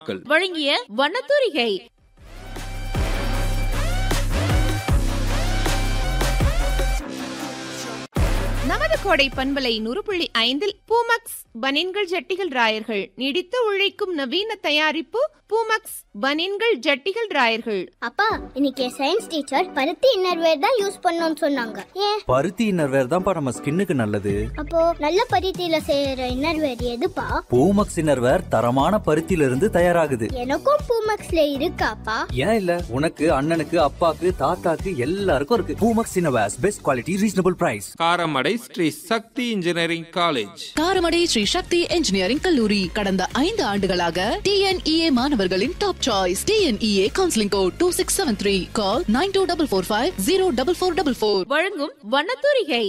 வழங்கிய வண்ணத்தூரிகை நமது கோடை பண்பலை நூறு புள்ளி ஐந்தில் பூமக்ஸ் பனின்கள் ஜட்டிகள் ராயர்கள் நீடித்து உழைக்கும் நவீன தயாரிப்பு பூமக்ஸ் பனின்கள் ஜட்டிகள் ராயர்கள் அப்பா இன்னைக்கு சயின்ஸ் டீச்சர் பருத்தி இன்னர்வேர் தான் யூஸ் பண்ணணும்னு சொன்னாங்க ஏன் பருத்தி இன்னர்வேர் தான்ப்பா நம்ம ஸ்கின்னுக்கு நல்லது அப்போ நல்ல பருத்தியில செய்யற இன்னர்வேர் எதுப்பா பூமக்ஸ் இன்னர்வேர் தரமான பருத்தியில இருந்து தயாராகுது எனக்கும் பூமக்ஸ்ல இருக்காப்பா ஏன் இல்ல உனக்கு அண்ணனுக்கு அப்பாக்கு தாத்தாக்கு எல்லாருக்கும் இருக்கு Poomex innerwears best quality reasonable price Karamadai Sri Sakthi engineering college Karamadai Sri Sakthi engineering கல்லூரி கடந்த ஐந்து ஆண்டுகளாக டிஎன்இஏ மாணவர்களின் top choice TNEA counselling code two six seven three call nine two double four five zero double four double four வழங்கும் வண்ணத்தூரிகை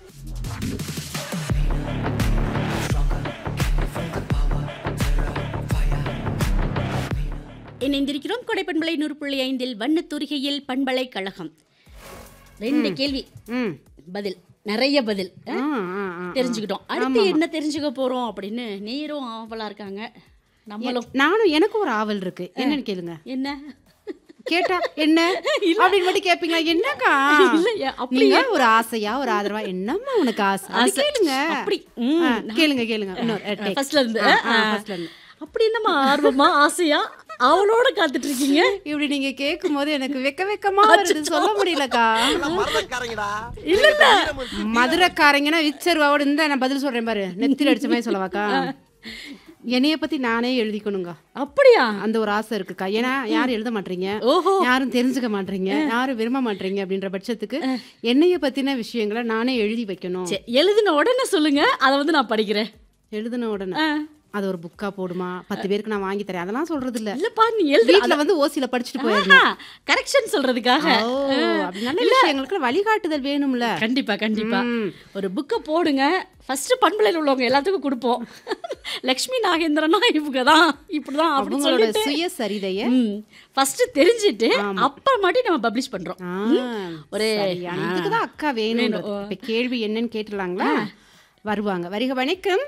இணைந்திருக்கிறோம் கொடைப்பண்பலை நூறு புள்ளி ஐந்தில் வண்ண தூரிகையில் பண்பலை கழகம் ரெண்டு கேள்வி பதில் நிறைய பதில் ஆ? தெரிஞ்சுக்கிட்டோம் அடுத்து என்ன தெரிஞ்சுக்க போறோம் அப்படின்னு நேரும் ஆவலா இருக்காங்க நம்மளும் நானும் எனக்கும் ஒரு ஆவல் இருக்கு என்னன்னு கேளுங்க என்ன கேட்டா என்ன அப்படின்னு மட்டும் கேப்பீங்களா என்னக்கா இல்லையா, அப்படியா? நீங்க ஒரு ஆசையா ஒரு ஆதரவா என்னம்மா உனக்கு ஆசை அது ஆசை. கேளுங்க அப்படி, ம். ஆ, கேளுங்க கேளுங்க இன்னொரு take. ஃபர்ஸ்ட்ல இருந்து ஆ, ஆ, ஆ. firstல இருந்து அப்படி என்னம்மா ஆர்வமா ஆசையா அவளோட காத்துட்டு இருக்கீங்க இப்படி நீங்க கேட்கும் போது எனக்கு வெக்க வெக்கமா வருது சொல்ல முடியலக்கா இல்ல இல்ல மதுரைக்காரங்கன்னா விச்சருவாவோட இந்த நான் பதில் சொல்றேன் பாரு நெத்தில அடிச்ச மாதிரி சொல்லவாக்கா என்னைய பத்தி நானே எழுதிக்கணுங்க அப்படியா அந்த ஒரு ஆசை இருக்குக்கா ஏன்னா யாரும் எழுத மாட்டீங்க ஓஹோ யாரும் தெரிஞ்சுக்க மாட்டீங்க யாரும் விரும்ப மாட்டீங்க அப்படின்ற பட்சத்துக்கு என்னைய பத்தின விஷயங்களை நானே எழுதி வைக்கணும் சரி, எழுதின உடனே சொல்லுங்க அதை வந்து நான் படிக்கிறேன் எழுதின உடனே ஆ. அது ஒரு புக்கா போடுமா பத்து பேருக்கு நான் வாங்கி தரேன் அதெல்லாம் சொல்றது இல்ல இல்லப்பா நீ எழுதி வீட்டுல வந்து ஓசியில படிச்சுட்டு போயிடணும் கரெக்ஷன் சொல்றதுக்காக ஓ, அப்படி நல்ல விஷயங்களுக்கு வழிகாட்டுதல் வேணும்ல கண்டிப்பா கண்டிப்பா ஒரு புக்கை போடுங்க ஃபர்ஸ்ட் பண்பலையில் உள்ளவங்க எல்லாத்துக்கும் கொடுப்போம் லக்ஷ்மி நாகேந்திரனா இவங்க தான் இப்படிதான் அப்படின்னு அவங்களோட சொல்லிட்டு சுய சரிதைய ஃபர்ஸ்ட் தெரிஞ்சுட்டு அப்புறமாட்டி நம்ம பப்ளிஷ் பண்றோம் ஆ, ஒரு சரியான. இதுக்குதான் அக்கா வேணும் இப்ப கேள்வி என்னன்னு கேட்டுலாங்களா வருவாங்க வருக வணக்கம்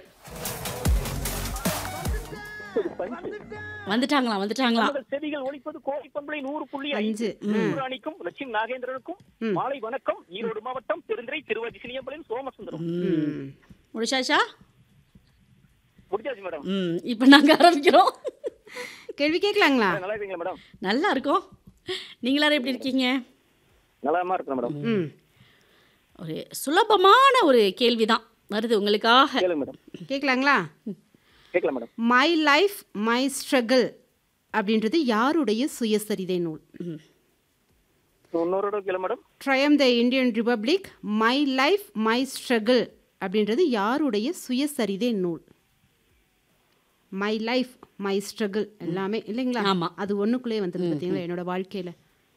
வந்துட்டாங்களா வந்துட்டாங்களா நமது செவிகள் ஒழிப்பது கோழி பண்பலை நூறு புள்ளி அஞ்சு. ஐந்து நூறாணிக்கும் லட்சுமி நாகேந்திரனுக்கும் மாலை வணக்கம் ஈரோடு மாவட்டம் பெருந்துறை திருவாதி சினியம்பலம் சோமசுந்தரம் ம். முடிச்சாச்சா முடிஞ்சாச்சு மேடம் ம் இப்போ நாங்க ஆரம்பிக்கிறோம் கேள்வி கேட்கலாங்களா நல்லா இருக்கீங்களா மேடம் நல்லா இருக்கோம் நீங்களாரும் எப்படி இருக்கீங்க நலமா இருக்கிறேன் மேடம் ம் ஒரு சுலபமான ஒரு கேள்விதான் வருது உங்களுக்காக கேளுங்க மேடம் கேட்கலாங்களா கேட்கலாம் madam my life my struggle அப்படின்றது யாருடைய சுயசரிதை நூல் இன்னொரு கேளு madam triumph the Indian republic my life my struggle அப்படின்றது யாருடைய சுயசரிதை நூல் மை லைஃப் மை ஸ்ட்ரகிள் எல்லாமே இல்லைங்களா ஆமா. அது ஒண்ணுக்குள்ளே வந்தது பார்த்தீங்களா என்னோட வாழ்க்கையில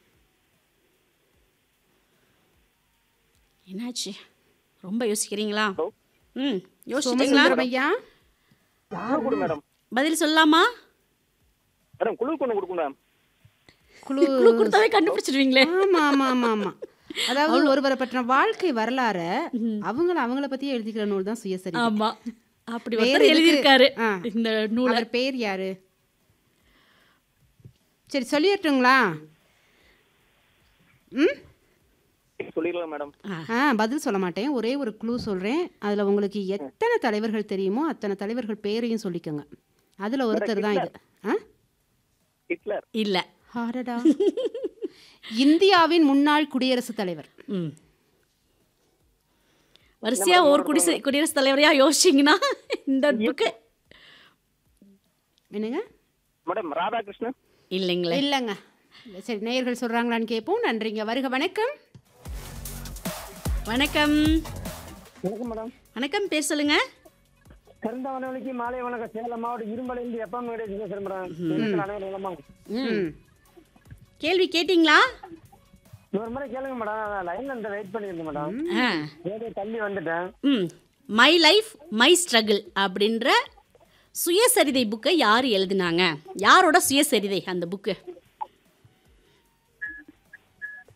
என்னாச்சு ரொம்ப யோசிக்கிறீங்களா ஹலோ? ம் யோசிச்சிட்டீங்களா சோமசுந்தரம் ஐயா குழு கொடு மேடம் பதில் சொல்லலாமா மேடம் குழு கொண்டு கொடுக்கும் மேடம் குழு குழு கொடுத்தாவே கண்டுபிடிச்சிருவீங்களே ஆமா ஆமா ஆமா ஆமா அதாவது ஒருவரை பற்றின வாழ்க்கை வரலாற அவங்கள அவங்கள பத்தியே எழுதிக்கிற நூல் தான் சுயசரிதை ஆமா அப்படி வேற ஒருத்தர் எதுக்கு? எழுதியிருக்காரு ஆ. இந்த நூலை அவர் பேர் யாரு சரி சொல்லிடட்டுங்களா ம் சொல்லிடலாம் மேடம் ஆ பதில் சொல்ல மாட்டேன் ஒரே ஒரு க்ளூ சொல்கிறேன் அதில் உங்களுக்கு எத்தனை தலைவர்கள் தெரியுமோ அத்தனை தலைவர்கள் பேரையும் சொல்லிக்கோங்க அதில் ஒருத்தர் தான் இது ஆ ஹிட்லர் இல்ல ஹாரடா இந்தியாவின் முன்னாள் குடியரசுத் தலைவர் ம் வரிசையா ஒரு குடிசை குடியரசுத் தலைவரையா யோசிச்சீங்கன்னா இந்த புக்கு என்னங்க மேடம் ராதாகிருஷ்ணன் இல்லைங்களே இல்லைங்க சரி நேயர்கள் சொல்கிறாங்களான்னு கேட்போம் நன்றிங்க வருக வணக்கம் வணக்கம் வணக்கம் மேடம் வணக்கம் பேர் சொல்லுங்க சிறந்த வனவழிக்கு மாலை வணக்கம் சேலம் மாவட்டம் இரும்பலிருந்து எப்பா மேடம் பேசுறேன் மேடம் அனைவரும் நலமா ம் கேள்வி கேட்டிங்களா இன்னொரு முறை கேளுங்க மேடம் லைன்ல இந்த வெயிட் பண்ணிருந்தேன் மேடம் ஆ ஏதோ தள்ளி வந்துட்டேன் ம் மை லைஃப் மை ஸ்ட்ரகிள் அப்படின்ற சுயசரிதை புக்கை யார் எழுதினாங்க யாரோட சுயசரிதை அந்த புக்கு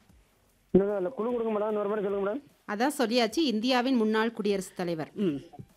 இன்னொரு குழு கொடுங்க மேடம் இன்னொரு முறை சொல்லுங்க மேடம் அதான் சொல்லியாச்சு இந்தியாவின் முன்னாள் குடியரசுத் தலைவர் ம்